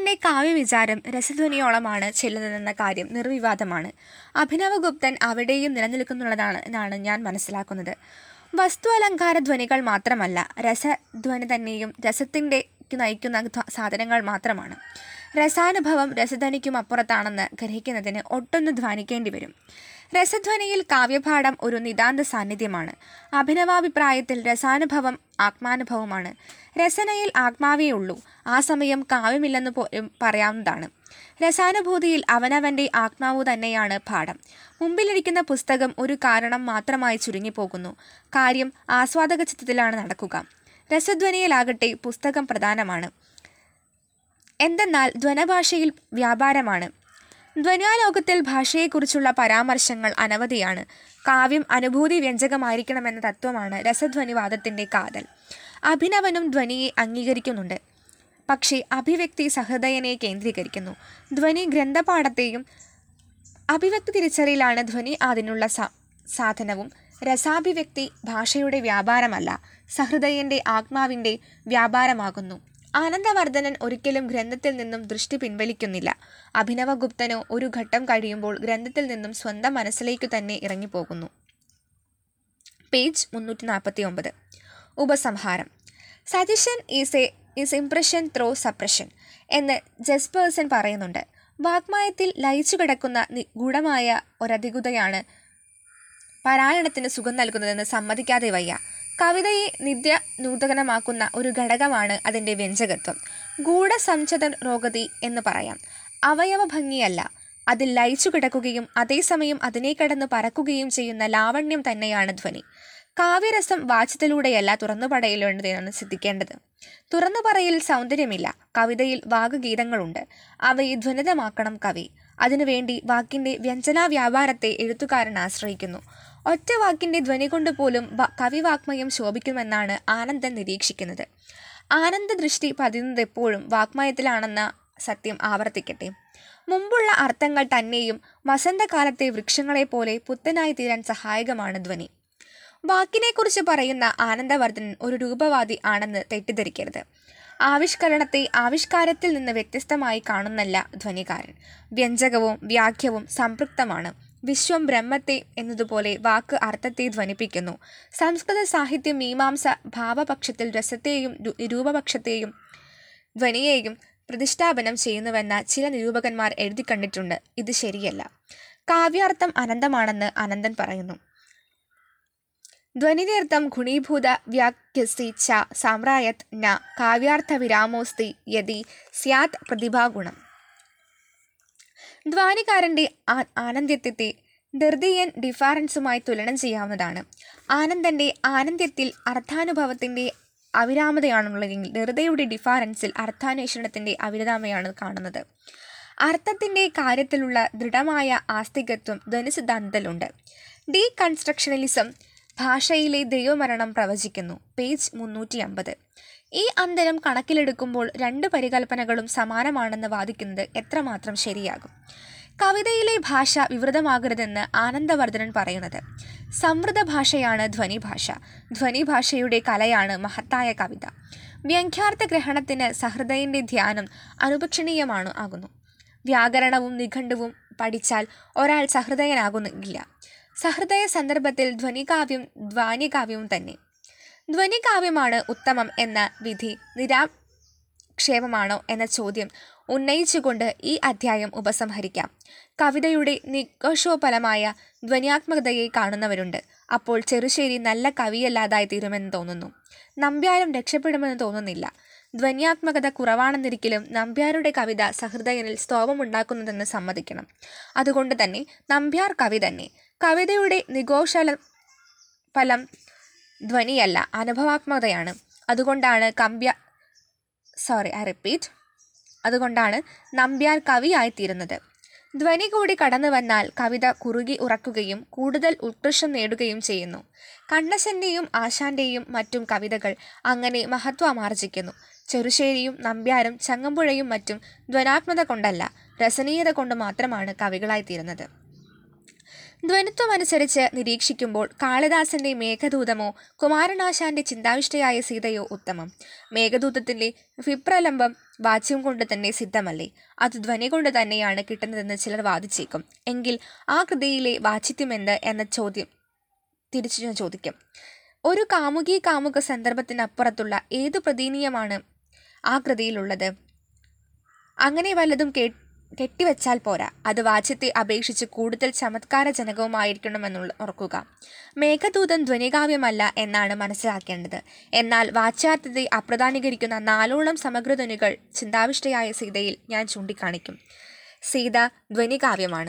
കാളിദാസന്റെ കാവ്യവിചാരം രസധ്വനിയോളമാണ് ചെല്ലുന്നതെന്ന കാര്യം നിർവിവാദമാണ് അഭിനവഗുപ്തൻ അവിടെയും നിലനിൽക്കുന്നുള്ളതാണ് എന്നാണ് ഞാൻ മനസ്സിലാക്കുന്നത് വസ്തു അലങ്കാര ധ്വനികൾ മാത്രമല്ല രസധ്വനി തന്നെയും രസത്തിൻ്റെ നയിക്കുന്ന ധ്വ- സാധനങ്ങൾ മാത്രമാണ് രസാനുഭവം രസധ്വനിക്കും അപ്പുറത്താണെന്ന് ഗ്രഹിക്കുന്നതിന് ഒട്ടൊന്ന് ധ്വനിക്കേണ്ടി വരും രസധ്വനിയിൽ കാവ്യപാഠം ഒരു നിതാന്ത സാന്നിധ്യമാണ് അഭിനവാഭിപ്രായത്തിൽ രസാനുഭവം ആത്മാനുഭവമാണ് രസനയിൽ ആത്മാവേ ഉള്ളൂ ആ സമയം കാവ്യമില്ലെന്ന് പോലും പറയാവുന്നതാണ് രസാനുഭൂതിയിൽ അവനവൻ്റെ ആത്മാവു തന്നെയാണ് പാഠം മുമ്പിലിരിക്കുന്ന പുസ്തകം ഒരു കാരണം മാത്രമായി ചുരുങ്ങിപ്പോകുന്നു കാര്യം ആസ്വാദക ചിത്തത്തിലാണ് നടക്കുക രസധ്വനിയിലാകട്ടെ പുസ്തകം പ്രധാനമാണ് എന്തെന്നാൽ ധ്വനഭാഷയിൽ വ്യാപാരമാണ് ധ്വനാലോകത്തിൽ ഭാഷയെക്കുറിച്ചുള്ള പരാമർശങ്ങൾ അനവധിയാണ് കാവ്യം അനുഭൂതി വ്യഞ്ജകമായിരിക്കണമെന്ന തത്വമാണ് രസധ്വനിവാദത്തിൻ്റെ കാതൽ അഭിനവനും ധ്വനിയെ അംഗീകരിക്കുന്നുണ്ട് പക്ഷേ അഭിവ്യക്തി സഹൃദയനെ കേന്ദ്രീകരിക്കുന്നു ധ്വനി ഗ്രന്ഥപാഠത്തെയും അഭിവ്യക്തി തിരിച്ചറിയലാണ് ധ്വനി അതിനുള്ള സ സാധനവും രസാഭിവ്യക്തി ഭാഷയുടെ വ്യാപാരമല്ല സഹൃദയന്റെ ആത്മാവിൻ്റെ വ്യാപാരമാകുന്നു ആനന്ദവർദ്ധനൻ ഒരിക്കലും ഗ്രന്ഥത്തിൽ നിന്നും ദൃഷ്ടി പിൻവലിക്കുന്നില്ല അഭിനവഗുപ്തനോ ഒരു ഘട്ടം കഴിയുമ്പോൾ ഗ്രന്ഥത്തിൽ നിന്നും സ്വന്തം മനസ്സിലേക്ക് തന്നെ ഇറങ്ങിപ്പോകുന്നു പേജ് മുന്നൂറ്റി നാൽപ്പത്തി ഒമ്പത് ഉപസംഹാരം suggestion is a is impression through suppression എന്ന് ജസ്പേഴ്സൺ പറയുന്നുണ്ട് വാഗ്മായത്തിൽ ലയിച്ചു കിടക്കുന്ന നി- ഗൂഢമായ ഒരധികുതയാണ് പാരായണത്തിന് സുഖം നൽകുന്നതെന്ന് സമ്മതിക്കാതെ വയ്യ കവിതയെ നിത്യ നൂതനമാക്കുന്ന ഒരു ഘടകമാണ് അതിൻ്റെ വ്യഞ്ജകത്വം ഗൂഢസംചത രോഗതി എന്ന് പറയാം അവയവ ഭംഗിയല്ല അതിൽ ലയിച്ചു കിടക്കുകയും അതേസമയം അതിനെ കടന്ന് പറക്കുകയും ചെയ്യുന്ന ലാവണ്യം തന്നെയാണ് ധ്വനി കാവ്യരസം വാച്യത്തിലൂടെയല്ല തുറന്നു പറയലേണ്ടതെന്നാണ് സിദ്ധിക്കേണ്ടത് തുറന്നു പറയിൽ സൗന്ദര്യമില്ല കവിതയിൽ വാഗഗീതങ്ങളുണ്ട് അവയെ ധ്വനിതമാക്കണം കവി അതിനുവേണ്ടി വാക്കിന്റെ വ്യഞ്ജനാ വ്യാപാരത്തെ എഴുത്തുകാരൻ ആശ്രയിക്കുന്നു ഒറ്റ വാക്കിന്റെ ധ്വനി കൊണ്ട് പോലും വ- കവിവാക്മയം ശോഭിക്കുമെന്നാണ് ആനന്ദൻ നിരീക്ഷിക്കുന്നത് ആനന്ദ ദൃഷ്ടി പതിയുന്നത് എപ്പോഴും വാഗ്മയത്തിലാണെന്ന സത്യം ആവർത്തിക്കട്ടെ മുമ്പുള്ള അർത്ഥങ്ങൾ തന്നെയും വസന്തകാലത്തെ വൃക്ഷങ്ങളെപ്പോലെ പുത്തനായി തീരാൻ സഹായകമാണ് ധ്വനി വാക്കിനെക്കുറിച്ച് പറയുന്ന ആനന്ദവർദ്ധനൻ ഒരു രൂപവാദി ആണെന്ന് തെറ്റിദ്ധരിക്കരുത് ആവിഷ്കരണത്തെ ആവിഷ്കാരത്തിൽ നിന്ന് വ്യത്യസ്തമായി കാണുന്നല്ല ധ്വനികാരൻ വ്യഞ്ജകവും വ്യാഖ്യവും സംപൃക്തമാണ് വിശ്വം ബ്രഹ്മത്തെ എന്നതുപോലെ വാക്ക് അർത്ഥത്തെ ധ്വനിപ്പിക്കുന്നു സംസ്കൃത സാഹിത്യം മീമാംസ ഭാവപക്ഷത്തിൽ രസത്തെയും രു- നിരൂപപക്ഷത്തെയും ധ്വനിയെയും പ്രതിഷ്ഠാപനം ചെയ്യുന്നുവെന്ന ചില നിരൂപകന്മാർ എഴുതി കണ്ടിട്ടുണ്ട് ഇത് ശരിയല്ല കാവ്യാർത്ഥം അനന്തമാണെന്ന് അനന്തൻ പറയുന്നു ധ്വനിതീർത്ഥം ഗുണീഭൂത വ്യാഖ്യസ്തി ച സാമ്രായത് ന കാവ്യാർത്ഥ വിരാമോസ്തി യതി സ്യാത് പ്രതിഭാഗുണം ധ്വാനികാരന്റെ ആ- ആനന്ദത്യത്തെ ധൃതിയൻ ഡിഫാറൻസുമായി തുലനം ചെയ്യാവുന്നതാണ് ആനന്ദന്റെ ആനന്ദത്തിൽ അർത്ഥാനുഭവത്തിന്റെ അവിരാമതയാണുള്ളതെങ്കിൽ ധൃതയുടെ ഡിഫാറൻസിൽ അർത്ഥാന്വേഷണത്തിന്റെ അവിരാമയാണ് കാണുന്നത് അർത്ഥത്തിന്റെ കാര്യത്തിലുള്ള ദൃഢമായ ആസ്തികത്വം ധ്വനിസിദ്ധാന്തത്തിലുണ്ട് ഡീ കൺസ്ട്രക്ഷണലിസം ഭാഷയിലെ ദൈവമരണം പ്രവചിക്കുന്നു പേജ് മുന്നൂറ്റി അമ്പത് ഈ അന്തരം കണക്കിലെടുക്കുമ്പോൾ രണ്ട് പരികൽപ്പനകളും സമാനമാണെന്ന് വാദിക്കുന്നത് എത്രമാത്രം ശരിയാകും കവിതയിലെ ഭാഷ വിവൃതമാകരുതെന്ന് ആനന്ദവർദ്ധനൻ പറയുന്നത് സമൃദ്ധ ഭാഷയാണ് ധ്വനിഭാഷ ധ്വനിഭാഷയുടെ കലയാണ് മഹത്തായ കവിത വ്യംഗ്യാർത്ഥ ഗ്രഹണത്തിന് സഹൃദയന്റെ ധ്യാനം അനുപക്ഷണീയമാണ് ആകുന്നു വ്യാകരണവും നിഘണ്ടുവും പഠിച്ചാൽ ഒരാൾ സഹൃദയനാകുന്നില്ല സഹൃദയ സന്ദർഭത്തിൽ ധ്വനികാവ്യം ധ്വാനികാവ്യവും തന്നെ ധ്വനികാവ്യമാണ് ഉത്തമം എന്ന വിധി നിരാക്ഷേപമാണോ എന്ന ചോദ്യം ഉന്നയിച്ചുകൊണ്ട് ഈ അധ്യായം ഉപസംഹരിക്കാം കവിതയുടെ നികോഷോഫലമായ ധ്വനിയാത്മകതയെ കാണുന്നവരുണ്ട് അപ്പോൾ ചെറുശ്ശേരി നല്ല കവിയല്ലാതായി തീരുമെന്ന് തോന്നുന്നു നമ്പ്യാരും രക്ഷപ്പെടുമെന്ന് തോന്നുന്നില്ല ധ്വന്യാത്മകത കുറവാണെന്നിരിക്കലും നമ്പ്യാരുടെ കവിത സഹൃദയനിൽ സ്തോമമുണ്ടാക്കുന്നതെന്ന് സമ്മതിക്കണം അതുകൊണ്ട് തന്നെ നമ്പ്യാർ കവി തന്നെ കവിതയുടെ നിഘോഷല ഫലം ധ്വനിയല്ല അനുഭവാത്മകതയാണ് അതുകൊണ്ടാണ് കമ്പ്യ സോറി ഐ റിപ്പീറ്റ് അതുകൊണ്ടാണ് നമ്പ്യാർ കവിയായിത്തീരുന്നത് ധ്വനി കൂടി കടന്നു വന്നാൽ കവിത കുറുകി ഉറക്കുകയും കൂടുതൽ ഉത്കൃഷ്ടം നേടുകയും ചെയ്യുന്നു കണ്ണശൻ്റെയും ആശാന്റെയും മറ്റും കവിതകൾ അങ്ങനെ മഹത്വമാർജിക്കുന്നു ചെറുശ്ശേരിയും നമ്പ്യാരും ചങ്ങമ്പുഴയും മറ്റും ധ്വനാത്മത കൊണ്ടല്ല രസനീയത കൊണ്ട് മാത്രമാണ് കവികളായിത്തീരുന്നത് ധ്വനിത്വം അനുസരിച്ച് നിരീക്ഷിക്കുമ്പോൾ കാളിദാസന്റെ മേഘദൂതമോ കുമാരനാശാന്റെ ചിന്താവിഷ്ടയായ സീതയോ ഉത്തമം മേഘദൂതത്തിന്റെ വിപ്രലംബം വാച്യം കൊണ്ട് തന്നെ സിദ്ധമല്ലേ അത് ധ്വനി കൊണ്ട് തന്നെയാണ് കിട്ടുന്നതെന്ന് ചിലർ വാദിച്ചേക്കും എങ്കിൽ ആ കൃതിയിലെ വാച്യത്വമെന്ത് എന്ന ചോദ്യം തിരിച്ചു ഞാൻ ചോദിക്കും ഒരു കാമുകി കാമുക സന്ദർഭത്തിനപ്പുറത്തുള്ള ഏതു പ്രതീനീയമാണ് ആ കൃതിയിലുള്ളത് അങ്ങനെ വല്ലതും കേ കെട്ടിവെച്ചാൽ പോരാ അത് വാച്യത്തെ അപേക്ഷിച്ച് കൂടുതൽ ചമത്കാരജനകവുമായിരിക്കണമെന്നുള്ള ഓർക്കുക മേഘദൂതൻ ധ്വനികാവ്യമല്ല എന്നാണ് മനസ്സിലാക്കേണ്ടത് എന്നാൽ വാച്യാർത്ഥത്തെ അപ്രധാനീകരിക്കുന്ന നാലോളം സമഗ്രധ്വനികൾ ചിന്താവിഷ്ടയായ സീതയിൽ ഞാൻ ചൂണ്ടിക്കാണിക്കും സീത ധ്വനികാവ്യമാണ്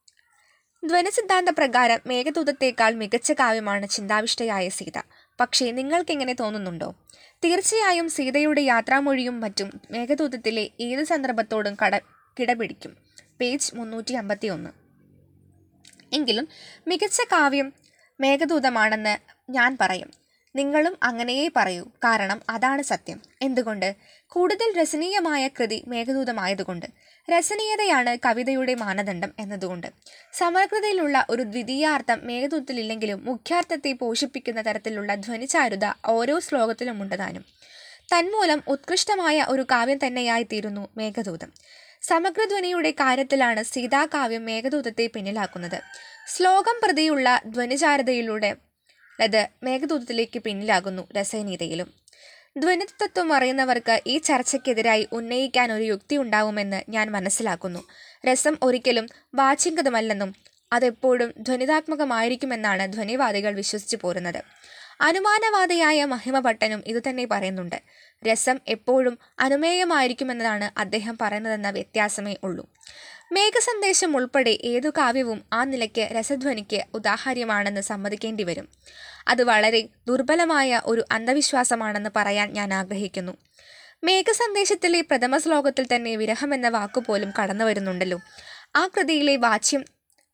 ധ്വനി സിദ്ധാന്ത പ്രകാരം മേഘദൂതത്തേക്കാൾ മികച്ച കാവ്യമാണ് ചിന്താവിഷ്ടയായ സീത പക്ഷേ നിങ്ങൾക്കെങ്ങനെ തോന്നുന്നുണ്ടോ തീർച്ചയായും സീതയുടെ യാത്രാമൊഴിയും മറ്റും മേഘദൂതത്തിലെ ഏത് സന്ദർഭത്തോടും കട കിടപിടിക്കും പേജ് മുന്നൂറ്റി അമ്പത്തി ഒന്ന് എങ്കിലും മികച്ച കാവ്യം മേഘദൂതമാണെന്ന് ഞാൻ പറയും നിങ്ങളും അങ്ങനെയേ പറയൂ കാരണം അതാണ് സത്യം എന്തുകൊണ്ട് കൂടുതൽ രസനീയമായ കൃതി മേഘദൂതമായതുകൊണ്ട് രസനീയതയാണ് കവിതയുടെ മാനദണ്ഡം എന്നതുകൊണ്ട് സമഗ്രതയിലുള്ള ഒരു ദ്വിതീയാർത്ഥം മേഘദൂതത്തിലില്ലെങ്കിലും മുഖ്യാർത്ഥത്തെ പോഷിപ്പിക്കുന്ന തരത്തിലുള്ള ധ്വനിചാരുത ഓരോ ശ്ലോകത്തിലും ഉണ്ടതാനും തന്മൂലം ഉത്കൃഷ്ടമായ ഒരു കാവ്യം തന്നെയായി തീരുന്നു മേഘദൂതം സമഗ്രധ്വനിയുടെ കാര്യത്തിലാണ് സീതാകാവ്യം മേഘദൂതത്തെ പിന്നിലാക്കുന്നത് ശ്ലോകം പ്രതിയുള്ള ധ്വനിചാരതയിലൂടെ അത് മേഘദൂതത്തിലേക്ക് പിന്നിലാകുന്നു രസനീയതയിലും ധ്വനിതത്വം അറിയുന്നവർക്ക് ഈ ചർച്ചയ്ക്കെതിരായി ഉന്നയിക്കാൻ ഒരു യുക്തി ഉണ്ടാവുമെന്ന് ഞാൻ മനസ്സിലാക്കുന്നു രസം ഒരിക്കലും വാചികതമല്ലെന്നും അതെപ്പോഴും ധ്വനിതാത്മകമായിരിക്കുമെന്നാണ് ധ്വനിവാദികൾ വിശ്വസിച്ചു പോരുന്നത് അനുമാനവാദിയായ മഹിമഭട്ടനും ഇതുതന്നെ പറയുന്നുണ്ട് രസം എപ്പോഴും അനുമേയമായിരിക്കുമെന്നതാണ് അദ്ദേഹം പറയുന്നതെന്ന വ്യത്യാസമേ ഉള്ളൂ മേഘസന്ദേശം ഉൾപ്പെടെ ഏതു കാവ്യവും ആ നിലയ്ക്ക് രസധ്വനിക്ക് ഉദാഹര്യമാണെന്ന് സമ്മതിക്കേണ്ടി വരും അത് വളരെ ദുർബലമായ ഒരു അന്ധവിശ്വാസമാണെന്ന് പറയാൻ ഞാൻ ആഗ്രഹിക്കുന്നു മേഘസന്ദേശത്തിലെ പ്രഥമ ശ്ലോകത്തിൽ തന്നെ വിരഹം എന്ന വാക്കുപോലും കടന്നു വരുന്നുണ്ടല്ലോ ആ കൃതിയിലെ വാച്യം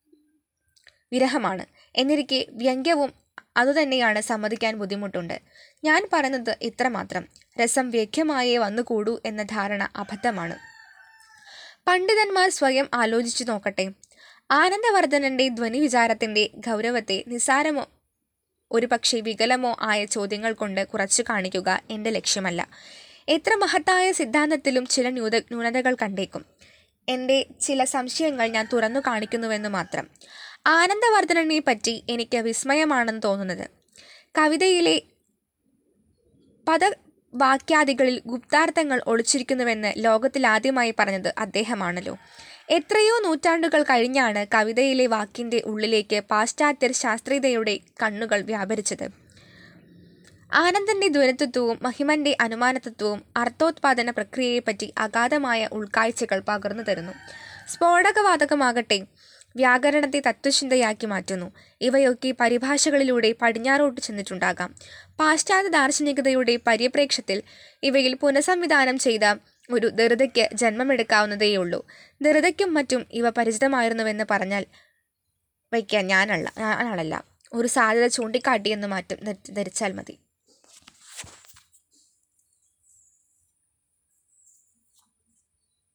വിരഹമാണ് എന്നിരിക്കെ വ്യംഗ്യവും അതുതന്നെയാണ് സമ്മതിക്കാൻ ബുദ്ധിമുട്ടുണ്ട് ഞാൻ പറയുന്നത് ഇത്രമാത്രം രസം വ്യഗ്യമായേ വന്നുകൂടൂ എന്ന ധാരണ അബദ്ധമാണ് പണ്ഡിതന്മാർ സ്വയം ആലോചിച്ചു നോക്കട്ടെ ആനന്ദവർദ്ധനന്റെ ധ്വനി വിചാരത്തിന്റെ ഗൗരവത്തെ നിസ്സാരമോ ഒരുപക്ഷെ വികലമോ ആയ ചോദ്യങ്ങൾ കൊണ്ട് കുറച്ചു കാണിക്കുക എൻ്റെ ലക്ഷ്യമല്ല എത്ര മഹത്തായ സിദ്ധാന്തത്തിലും ചില ന്യൂത ന്യൂനതകൾ കണ്ടേക്കും എൻ്റെ ചില സംശയങ്ങൾ ഞാൻ തുറന്നു കാണിക്കുന്നുവെന്ന് മാത്രം ആനന്ദവർദ്ധനനെ പറ്റി എനിക്ക് വിസ്മയമാണെന്ന് തോന്നുന്നത് കവിതയിലെ പദവാക്യാദികളിൽ ഗുപ്താർത്ഥങ്ങൾ ഒളിച്ചിരിക്കുന്നുവെന്ന് ലോകത്തിൽ ആദ്യമായി പറഞ്ഞത് അദ്ദേഹമാണല്ലോ എത്രയോ നൂറ്റാണ്ടുകൾ കഴിഞ്ഞാണ് കവിതയിലെ വാക്കിൻ്റെ ഉള്ളിലേക്ക് പാശ്ചാത്യർ ശാസ്ത്രീയതയുടെ കണ്ണുകൾ വ്യാപരിച്ചത് ആനന്ദന്റെ ധ്വനിത്വവും മഹിമന്റെ അനുമാനതത്വവും അർത്ഥോത്പാദന പ്രക്രിയയെപ്പറ്റി അഗാധമായ ഉൾക്കാഴ്ചകൾ പകർന്നു തരുന്നു സ്ഫോടകവാതകമാകട്ടെ വ്യാകരണത്തെ തത്വചിന്തയാക്കി മാറ്റുന്നു ഇവയൊക്കെ പരിഭാഷകളിലൂടെ പടിഞ്ഞാറോട്ട് ചെന്നിട്ടുണ്ടാകാം പാശ്ചാത്യ ദാർശനികതയുടെ പരിപ്രേക്ഷ്യത്തിൽ ഇവയിൽ പുനഃസംവിധാനം ചെയ്ത ഒരു ധൃതയ്ക്ക് ജന്മമെടുക്കാവുന്നതേയുള്ളൂ ധൃതയ്ക്കും മറ്റും ഇവ പരിചിതമായിരുന്നുവെന്ന് പറഞ്ഞാൽ വയ്ക്കാൻ ഞാനല്ല ഞാനാളല്ല ഒരു സാധ്യത ചൂണ്ടിക്കാട്ടിയെന്ന് മാറ്റം ധരിച്ചാൽ മതി